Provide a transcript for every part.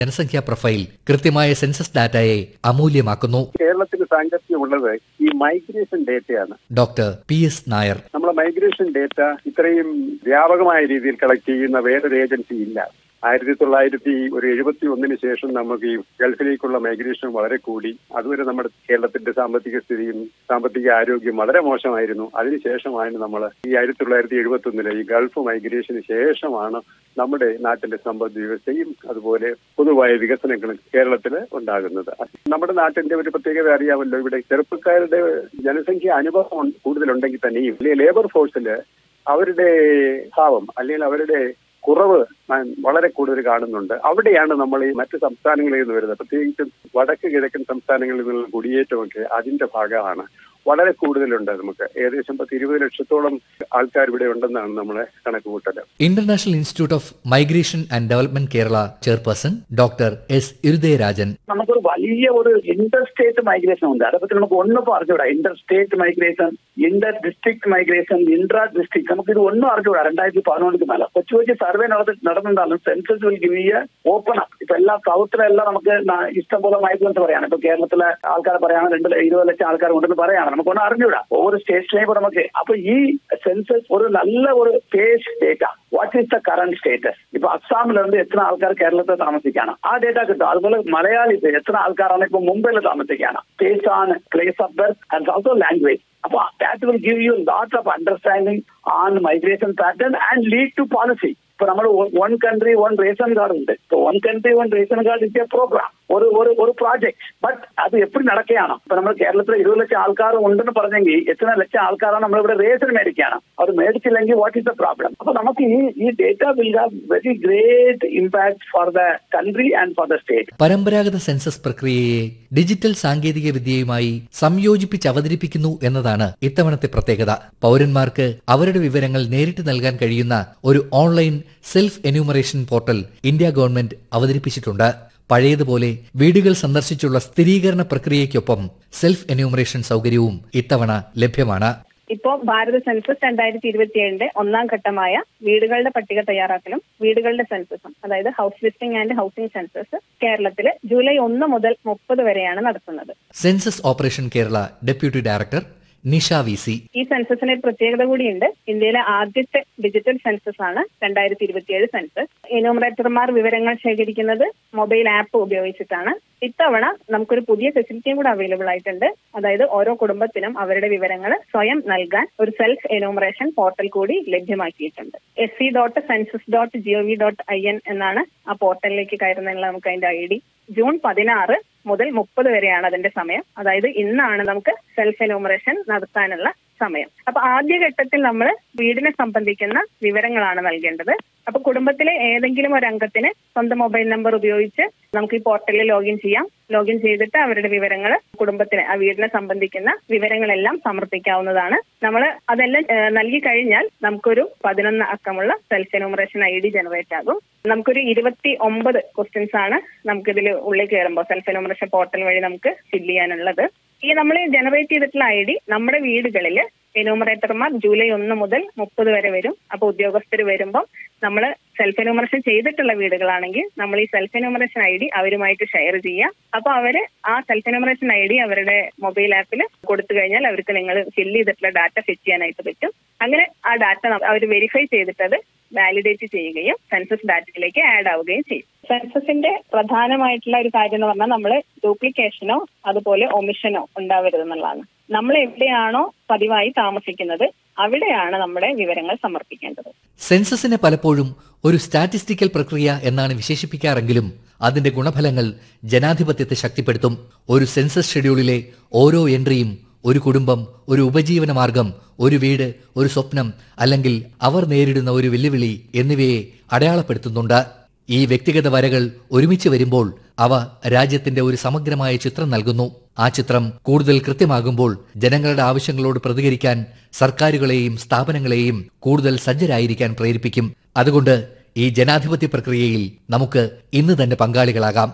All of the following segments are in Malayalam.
ജനസംഖ്യാ പ്രൊഫൈൽ കൃത്യമായ സെൻസസ് ഡാറ്റയെ അമൂല്യമാക്കുന്നു കേരളത്തിന് സാങ്കത്യമുള്ളത് ഈ മൈഗ്രേഷൻ ഡേറ്റയാണ് ഡോക്ടർ പി എസ് നായർ നമ്മളെ മൈഗ്രേഷൻ ഡേറ്റ ഇത്രയും വ്യാപകമായ രീതിയിൽ കളക്ട് ചെയ്യുന്ന വേറൊരു ഏജൻസി ഇല്ല ആയിരത്തി തൊള്ളായിരത്തി ഒരു എഴുപത്തി ഒന്നിന് ശേഷം നമുക്ക് ഈ ഗൾഫിലേക്കുള്ള മൈഗ്രേഷൻ വളരെ കൂടി അതുവരെ നമ്മുടെ കേരളത്തിന്റെ സാമ്പത്തിക സ്ഥിതിയും സാമ്പത്തിക ആരോഗ്യം വളരെ മോശമായിരുന്നു അതിനുശേഷമാണ് നമ്മൾ ഈ ആയിരത്തി തൊള്ളായിരത്തി എഴുപത്തി ഒന്നിലെ ഈ ഗൾഫ് മൈഗ്രേഷന് ശേഷമാണ് നമ്മുടെ നാട്ടിലെ സമ്പദ് വ്യവസ്ഥയും അതുപോലെ പൊതുവായ വികസനങ്ങളും കേരളത്തിൽ ഉണ്ടാകുന്നത് നമ്മുടെ നാട്ടിന്റെ ഒരു പ്രത്യേകത അറിയാമല്ലോ ഇവിടെ ചെറുപ്പക്കാരുടെ ജനസംഖ്യ അനുഭവം കൂടുതലുണ്ടെങ്കിൽ തന്നെയും ലേബർ ഫോഴ്സിൽ അവരുടെ ഭാവം അല്ലെങ്കിൽ അവരുടെ കുറവ് ഞാൻ വളരെ കൂടുതൽ കാണുന്നുണ്ട് അവിടെയാണ് നമ്മൾ ഈ മറ്റ് സംസ്ഥാനങ്ങളിൽ നിന്ന് വരുന്നത് പ്രത്യേകിച്ചും വടക്ക് കിഴക്കൻ സംസ്ഥാനങ്ങളിൽ നിന്നുള്ള കുടിയേറ്റമൊക്കെ അതിന്റെ ഭാഗമാണ് വളരെ കൂടുതലുണ്ട് നമുക്ക് ഏകദേശം പത്ത് ഇരുപത് ലക്ഷത്തോളം ആൾക്കാർ ഇവിടെ ഉണ്ടെന്നാണ് നമ്മളെ കണക്ക് കൂട്ടല് international institute of migration and development Kerala chairperson doctor S Irudayarajan നമുക്കൊരു വലിയ ഒരു ഇന്റർ സ്റ്റേറ്റ് മൈഗ്രേഷൻ ഉണ്ട് അതേപ്പറ്റി നമുക്ക് ഒന്നും പറഞ്ഞുകൂടാ inter state migration inter district migration intra district നമുക്ക് ഇത് ഒന്നും അറിഞ്ഞുകൂടാ രണ്ടായിരത്തി പതിനൊന്നിക്ക് മേലെ കൊച്ചു കൊച്ചു സർവേ നടത്തി നടന്നിട്ടുണ്ടാലും സെൻസസ് വിൽ ഗിവ് ഇയ ഓപ്പൺ അപ്പ് ഇപ്പൊ എല്ലാ സൗത്തിലെല്ലാം നമുക്ക് ന- ഇഷ്ടംപോലെ മൈഗ്രൻസ് പറയാണ് ഇപ്പൊ കേരളത്തിലെ ആൾക്കാർ പറയാണ് രണ്ട് ല- ഇരുപത് ലക്ഷം ആൾക്കാർ ഉണ്ടെന്ന് പറയാണ് നമുക്കൊന്നും അറിഞ്ഞൂടാ ഓരോ സ്റ്റേറ്റിലേക്കും നമുക്ക് അപ്പൊ ഈ സെൻസസ് ഒരു നല്ല ഒരു page data what is the current status ഇപ്പൊ അസ്സാമിലുണ്ട് എത്ര ആൾക്കാർ കേരളത്തിൽ താമസിക്കാണ് ആ ഡേറ്റ കിട്ടും അതുപോലെ മലയാളീസ് എത്ര ആൾക്കാരാണ് ഇപ്പൊ മുംബൈയിൽ താമസിക്കാണ് പേസ് ആണ് place of birth and also language അപ്പൊ that will give you lot of understanding on migration pattern and lead to policy ഇപ്പൊ നമ്മൾ one country one ration card ഉണ്ട് ഇപ്പൊ one country one ration card is a program ഒരു ഒരു ഒരു പ്രോജക്ട് ബട്ട് അത് എപ്പോഴും നടക്കുകയാണ് ഇപ്പൊ നമ്മൾ കേരളത്തിൽ ഇരുപത് ലക്ഷം ആൾക്കാർ ഉണ്ടെന്ന് പറഞ്ഞെങ്കിൽ എത്ര ലക്ഷം ആൾക്കാരാണ് നമ്മളിവിടെ റേഷൻ മേടിക്കുകയാണ് അത് മേടിച്ചില്ലെങ്കിൽ വാട്ട് ഈസ് ദ പ്രോബ്ലം അപ്പൊ നമുക്ക് ഈ ഈ data will have very great impact for the country and for the state പരമ്പരാഗത സെൻസസ് പ്രക്രിയയെ ഡിജിറ്റൽ സാങ്കേതിക വിദ്യയുമായി സംയോജിപ്പിച്ച് അവതരിപ്പിക്കുന്നു എന്നതാണ് ഇത്തവണത്തെ പ്രത്യേകത പൗരന്മാർക്ക് അവരുടെ വിവരങ്ങൾ നേരിട്ട് നൽകാൻ കഴിയുന്ന ഒരു online self enumeration portal India government അവതരിപ്പിച്ചിട്ടുണ്ട് പഴയതുപോലെ വീടുകൾ സന്ദർശിച്ചുള്ള സ്ഥിരീകരണ പ്രക്രിയയ്ക്കൊപ്പം സെൽഫ് എന്യൂമറേഷൻ സൗകര്യവും ഇത്തവണ ലഭ്യമാണ് ഇപ്പോ ഭാരത സെൻസസ് രണ്ടായിരത്തി ഇരുപത്തിയേഴിന്റെ ഒന്നാം ഘട്ടമായ വീടുകളുടെ പട്ടിക തയ്യാറാക്കലും വീടുകളുടെ സെൻസസും അതായത് house listing and housing census കേരളത്തില് ജൂലൈ ഒന്ന് മുതൽ മുപ്പത് വരെയാണ് നടത്തുന്നത് census operation Kerala deputy director Nisha V C ഈ സെൻസസിന് ഒരു പ്രത്യേകത കൂടിയുണ്ട് ഇന്ത്യയിലെ ആദ്യത്തെ ഡിജിറ്റൽ സെൻസസ് ആണ് രണ്ടായിരത്തി ഇരുപത്തിയേഴ് സെൻസസ് എന്യൂമറേറ്റർമാർ വിവരങ്ങൾ ശേഖരിക്കുന്നത് മൊബൈൽ ആപ്പ് ഉപയോഗിച്ചിട്ടാണ് ഇത്തവണ നമുക്കൊരു പുതിയ ഫെസിലിറ്റിയും കൂടെ അവൈലബിൾ ആയിട്ടുണ്ട് അതായത് ഓരോ കുടുംബത്തിനും അവരുടെ വിവരങ്ങൾ സ്വയം നൽകാൻ ഒരു സെൽഫ് എന്യൂമറേഷൻ പോർട്ടൽ കൂടി ലഭ്യമാക്കിയിട്ടുണ്ട് S C dot census dot G O V dot I N എന്നാണ് ആ പോർട്ടലിലേക്ക് കയറുന്നതിനുള്ള നമുക്ക് അതിന്റെ ഐ ഡി ജൂൺ പതിനാറ് മുതൽ മുപ്പത് വരെയാണ് അതിന്റെ സമയം അതായത് ഇന്നാണ് നമുക്ക് സെൽഫ് എന്യൂമറേഷൻ നടത്താനുള്ള സമയം അപ്പൊ ആദ്യഘട്ടത്തിൽ നമ്മൾ വീടിനെ സംബന്ധിക്കുന്ന വിവരങ്ങളാണ് നൽകേണ്ടത് അപ്പൊ കുടുംബത്തിലെ ഏതെങ്കിലും ഒരു അംഗത്തിന് സ്വന്തം മൊബൈൽ നമ്പർ ഉപയോഗിച്ച് നമുക്ക് ഈ പോർട്ടലിൽ ലോഗിൻ ചെയ്യാം ലോഗിൻ ചെയ്തിട്ട് അവരുടെ വിവരങ്ങൾ കുടുംബത്തിന് ആ വീടിനെ സംബന്ധിക്കുന്ന വിവരങ്ങളെല്ലാം സമർപ്പിക്കാവുന്നതാണ് നമ്മൾ അതെല്ലാം ഏഹ്, നൽകി കഴിഞ്ഞാൽ നമുക്കൊരു പതിനൊന്ന് അക്കമുള്ള self enumeration I D generate ആകും നമുക്കൊരു ഇരുപത്തി ഒമ്പത് ക്വസ്റ്റ്യൻസ് ആണ് നമുക്കിതിൽ ഉള്ളിൽ കയറുമ്പോൾ സെൽഫ് എന്യൂമറേഷൻ പോർട്ടൽ വഴി നമുക്ക് ഫില്ല് ചെയ്യാനുള്ളത് ഈ നമ്മൾ ജനറേറ്റ് ചെയ്തിട്ടുള്ള ഐ ഡി നമ്മുടെ വീടുകളിൽ എന്യൂമറേറ്റർമാർ ജൂലൈ ഒന്ന് മുതൽ മുപ്പത് വരെ വരും അപ്പൊ ഉദ്യോഗസ്ഥർ വരുമ്പം നമ്മൾ സെൽഫ് എന്യൂമറേഷൻ ചെയ്തിട്ടുള്ള വീടുകളാണെങ്കിൽ നമ്മൾ ഈ സെൽഫ് എന്യൂമറേഷൻ ഐ ഡി അവരുമായിട്ട് ഷെയർ ചെയ്യാം അപ്പൊ അവര് ആ സെൽഫ് എന്യൂമറേഷൻ ഐ ഡി അവരുടെ മൊബൈൽ ആപ്പിൽ കൊടുത്തു കഴിഞ്ഞാൽ അവർക്ക് നിങ്ങൾ ഫില്ല് ചെയ്തിട്ടുള്ള ഡാറ്റ ഫിറ്റ് ചെയ്യാനായിട്ട് പറ്റും അങ്ങനെ ആ ഡാറ്റ അവർ വെരിഫൈ ചെയ്തിട്ടത് വാലിഡേറ്റ് ചെയ്യുകയും സെൻസസ് ഡാറ്റയിലേക്ക് ആഡ് ആവുകയും ചെയ്യും സെൻസസിന്റെ പ്രധാനമായിട്ടുള്ള ഒരു കാര്യം എന്ന് പറഞ്ഞാൽ നമ്മൾ ഡ്യൂപ്ലിക്കേഷനോ അതുപോലെ ഒമിഷനോ ഉണ്ടാവരുതെന്നുള്ളതാണ് നമ്മൾ എവിടെയാണോ പതിവായി താമസിക്കുന്നത് അവിടെയാണ് നമ്മുടെ വിവരങ്ങൾ സമർപ്പിക്കേണ്ടത് സെൻസസിനെ പലപ്പോഴും ഒരു സ്റ്റാറ്റിസ്റ്റിക്കൽ പ്രക്രിയ എന്നാണ് വിശേഷിപ്പിക്കാറെങ്കിലും അതിന്റെ ഗുണഫലങ്ങൾ ജനാധിപത്യത്തെ ശക്തിപ്പെടുത്തും ഒരു സെൻസസ് ഷെഡ്യൂളിലെ ഓരോ എൻട്രിയും ഒരു കുടുംബം ഒരു ഉപജീവന മാർഗം ഒരു വീട് ഒരു സ്വപ്നം അല്ലെങ്കിൽ അവർ നേരിടുന്ന ഒരു വെല്ലുവിളി എന്നിവയെ അടയാളപ്പെടുത്തുന്നുണ്ട് ഈ വ്യക്തിഗത വരകൾ ഒരുമിച്ച് വരുമ്പോൾ അവ രാജ്യത്തിന്റെ ഒരു സമഗ്രമായ ചിത്രം നൽകുന്നു ആ ചിത്രം കൂടുതൽ കൃത്യമാകുമ്പോൾ ജനങ്ങളുടെ ആവശ്യങ്ങളോട് പ്രതികരിക്കാൻ സർക്കാരുകളെയും സ്ഥാപനങ്ങളെയും കൂടുതൽ സജ്ജരായിരിക്കാൻ പ്രേരിപ്പിക്കും അതുകൊണ്ട് ഈ ജനാധിപത്യ പ്രക്രിയയിൽ നമുക്ക് ഇന്ന് തന്നെ പങ്കാളികളാകാം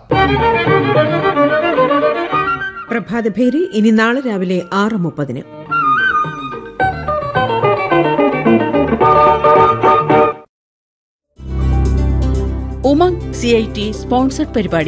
പ്രഭാതഭേരി ഇനി നാളെ രാവിലെ ആറ് മുപ്പതിന് Umang C I T sponsored പരിപാടി